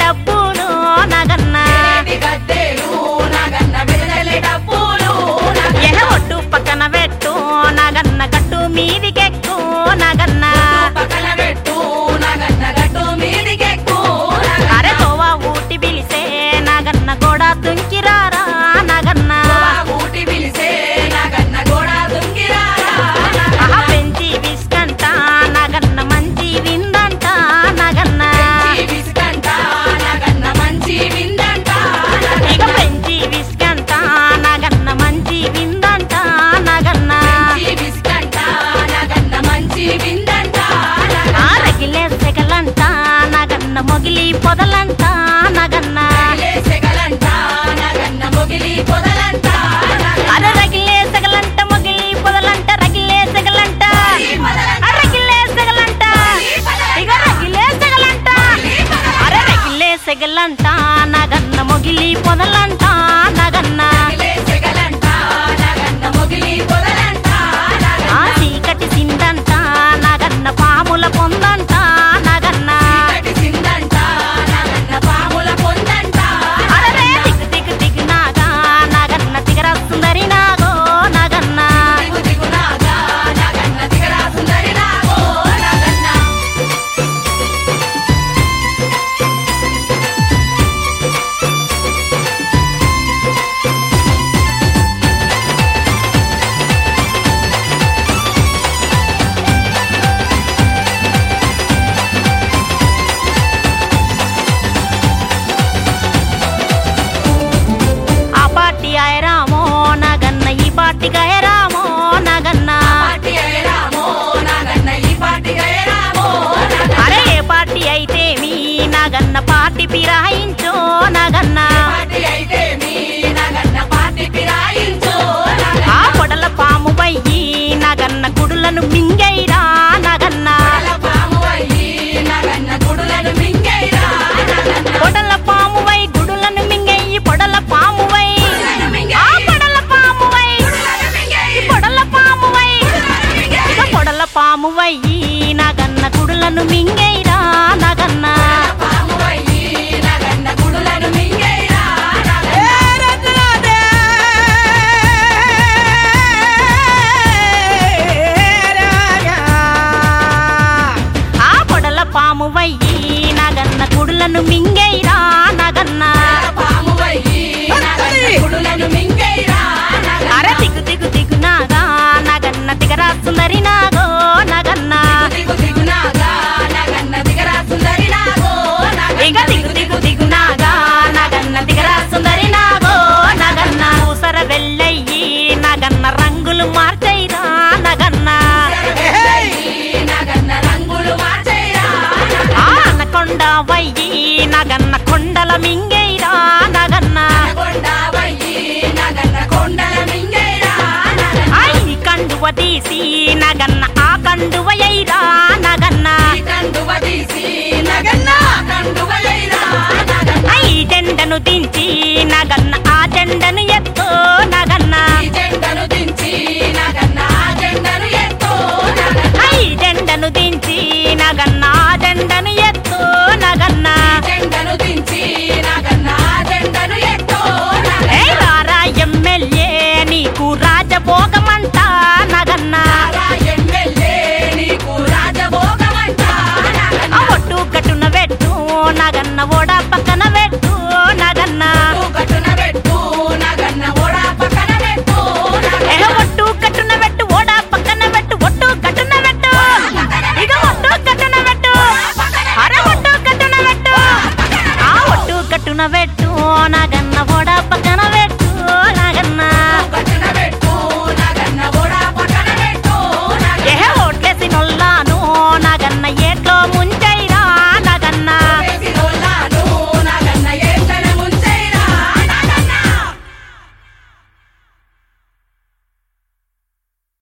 డబ్బులు నగన్న ఏటి గద్దెలు నగన్న విడదలే డబ్బులు ఎహ నగన్న ఒట్టు పక్కన పెట్టు నగన్న గట్టు మీదికెక్కు నగన్న పక్కన పెట్టు నగన్న గట్టు మీదికెక్కు అరే తోవా ఊటి పిలిసే నగన్న గోడ దుంకిరారా నగన్న ఊటి పిలిసే నగన్న గోడ దుంగిరారా ఆహా పెంచి విస్కంట నగన్న మంచి విందంట నగన్న విసుకంట నగన్న మంచి విందంట ఇక పెంచి విస్కంట నగన్న మంచి విందంట నగన్న విసుకంట నగన్న మంచి విందంట ఆ రగిలే సెగలంట నగన్న మొగిలి పొదలంట నగన్న సెగలంట నగన్న మొగిలి పొదలంట అరే రగిలే సెగలంట మొగిలి పొదలంట రగిలే సెగలంట ఆ రగిలే సెగలంట ఇక రగిలే సెగలంట అరే రగిలే సెగలంట నగన్న మొగిలి పొదలంట నగన్న సెగలంట నగన్న మొగిలి పొదలంట ఆ చీకటి సిందంట నగన్న పాముల పొందంట నగన్న సిందంట నగన్న పాముల పొందంట అరే దిగు దిగు దిగునాగా నగన్న తిగర సుందరి నాగో నగన్న దిగు దిగునాగా నగన్న దిగరా సుందరి నాగో నగన్న ఆ పార్టీ ఆయరామో నగన్న ఈ పార్టీ గయరామో నగన్న పాటి అయ్యరామో నగన్న ఈ పాటి అయ్యరామో అరే ఏ పార్టీ అయితే మీ నగన్న పార్టీ పిరాయించో నగన్న పాటి అయితే మీ నగన్న పాటి పిరాయించు ఆ పొడల పాము వయ్యి నగన్న గుడులను మింగైరా నగన్న పాము అయ్యి నగన్న గుడులను మింగైరా నగన్న పొడల పాము వై గుడులను మింగయ్యి పొడల పాము వై మింగై. ఆ పొడల పాము వై గుడులను మింగై. పొడల పాము వై గుడులను మింగై. ఇక పొడల పాము వయ్యి నగన్న గుడులను మింగైరా నగన్న పాము అయ్యి నగన్న గుడులను మింగైరా నగన్న ఆ పొడల పాము వయ్యి నగన్న గుడులను మింగైరా నగన్న పాము అయ్యి నగన్న గుడులను మింగైరా నగన్న అర దిగు దిగు దిగునాగా నగన్న దిగరా సుందరి నాగో నగన్న దిగు దిగునాగా నగన్న దిగరా సుందరి నాగో ఇక దిగు దిగు దిగునాగా నగన్న దిగరా సుందరి నాగో నగన్న ఊసర వెళ్ళయ్యి నగన్న రంగులు మార్చైరా నగన్న నగన్న రంగులు మార్చైరా ఆ అనకొండ వయ్యి నగన్న కొండల మింగైరా నగన్న కొండ వయ్యి నగన్న కొండల మింగైరా నగన్న ఐ కండువ తీసి నగన్న ఆ కండువ ఎయిరా నగన్న కండువ తీసి నగన్న కండువలైరా నగన్న ఐ జెండను దించి నగన్న ఆ జెండను ఎత్తో నగన్న ఈ జెండను దించి నగన్న ఆ జెండను ఎత్తో నగన్న ఐ జెండను దించి నగన్న